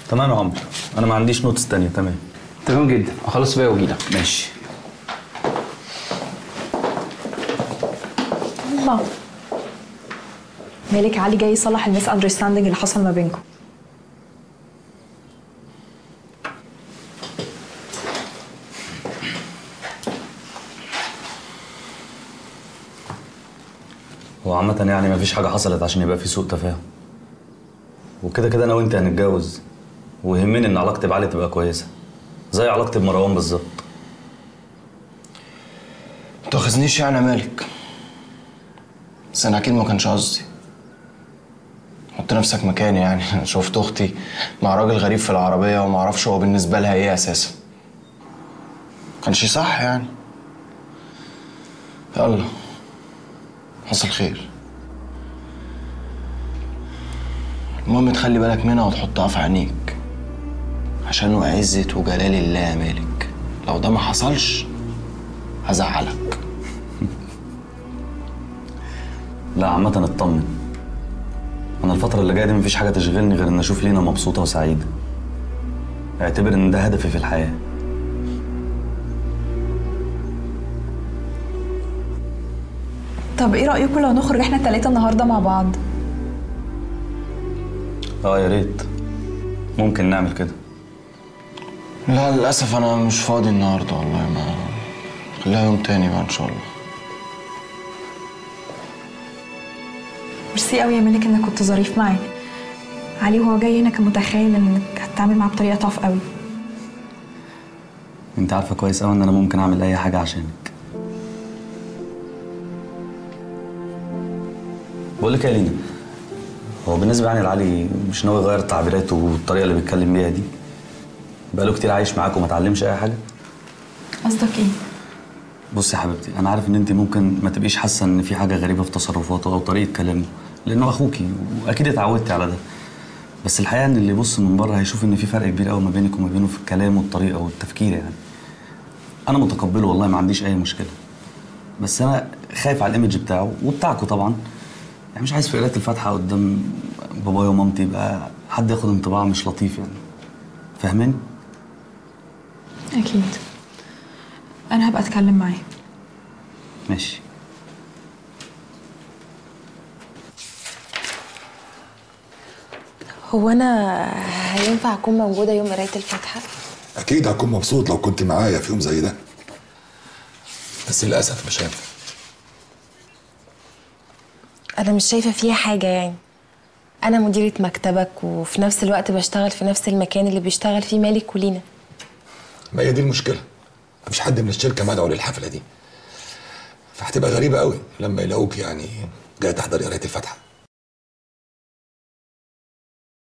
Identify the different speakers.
Speaker 1: تمام يا عمرو انا ما عنديش نوتس تانية تمام
Speaker 2: تمام جدا اخلص بقى واجي لك
Speaker 1: ماشي
Speaker 3: الله مالك علي جاي يصلح الميس اندرستاندينج اللي حصل ما بينكم
Speaker 1: هو عامة يعني مفيش حاجة حصلت عشان يبقى في سوء تفاهم وكده كده انا وانت هنتجوز ويهمني ان علاقتي بعلي تبقى كويسة زي علاقتي بمروان بالظبط
Speaker 2: ما تاخذنيش يعني يا مالك بس انا اكيد ما كانش قصدي حط نفسك مكاني يعني انا شفت اختي مع راجل غريب في العربيه وما اعرفش هو بالنسبه لها ايه اساسا كانش صح يعني يلا حصل خير المهم تخلي بالك منها وتحطها في عينيك عشان وعزة وجلال الله يا مالك لو ده ما حصلش هزعلك
Speaker 1: لا عامة اطمن انا الفترة اللي جاية دي مفيش حاجة تشغلني غير ان اشوف لينا مبسوطة وسعيدة اعتبر ان ده هدفي في الحياة
Speaker 3: طب ايه رايكم لو نخرج احنا التلاتة النهارده مع بعض
Speaker 1: اه يا ريت ممكن نعمل كده
Speaker 2: لا للأسف أنا مش فاضي النهاردة والله ما خليها يوم تاني بقى إن شاء الله
Speaker 3: ميرسي قوي يا مالك انك كنت ظريف معاه علي وهو جاي هنا كان متخيل انك هتتعامل معاه بطريقه طف قوي
Speaker 1: انت عارفة كويس قوي ان انا ممكن اعمل اي حاجة عشانك بقول لك يا لينا هو بالنسبة يعني لعلي مش ناوي يغير تعبيراته والطريقة اللي بيتكلم بيها دي بقاله كتير عايش معاك وما اتعلمش اي حاجة
Speaker 3: قصدك ايه
Speaker 1: بصي يا حبيبتي انا عارف ان انت ممكن ما تبقيش حاسه ان في حاجه غريبه في تصرفاته او طريقه كلامه لانه اخوكي واكيد اتعودتي على ده بس الحقيقه ان اللي يبص من بره هيشوف ان في فرق كبير قوي ما بينك وما بينه في الكلام والطريقه والتفكير يعني انا متقبله والله ما عنديش اي مشكله بس انا خايف على الايمج بتاعه وبتاعكوا طبعا يعني مش عايز في قراءه الفاتحه قدام بابايا ومامتي يبقى حد ياخد انطباع مش لطيف يعني فاهماني
Speaker 3: اكيد انا هبقى اتكلم معاه
Speaker 1: ماشي
Speaker 4: هو انا هينفع اكون موجوده يوم قرايه الفاتحه
Speaker 5: اكيد هكون مبسوط لو كنت معايا في يوم زي ده
Speaker 6: بس للاسف مش هينفع
Speaker 4: انا مش شايفه فيها حاجه يعني انا مديره مكتبك وفي نفس الوقت بشتغل في نفس المكان اللي بيشتغل فيه مالك ولينا
Speaker 6: ما هي دي المشكله مفيش حد من الشركه مدعو للحفله دي فهتبقى غريبه قوي لما يلاقوك يعني جاي تحضري قرايه الفاتحه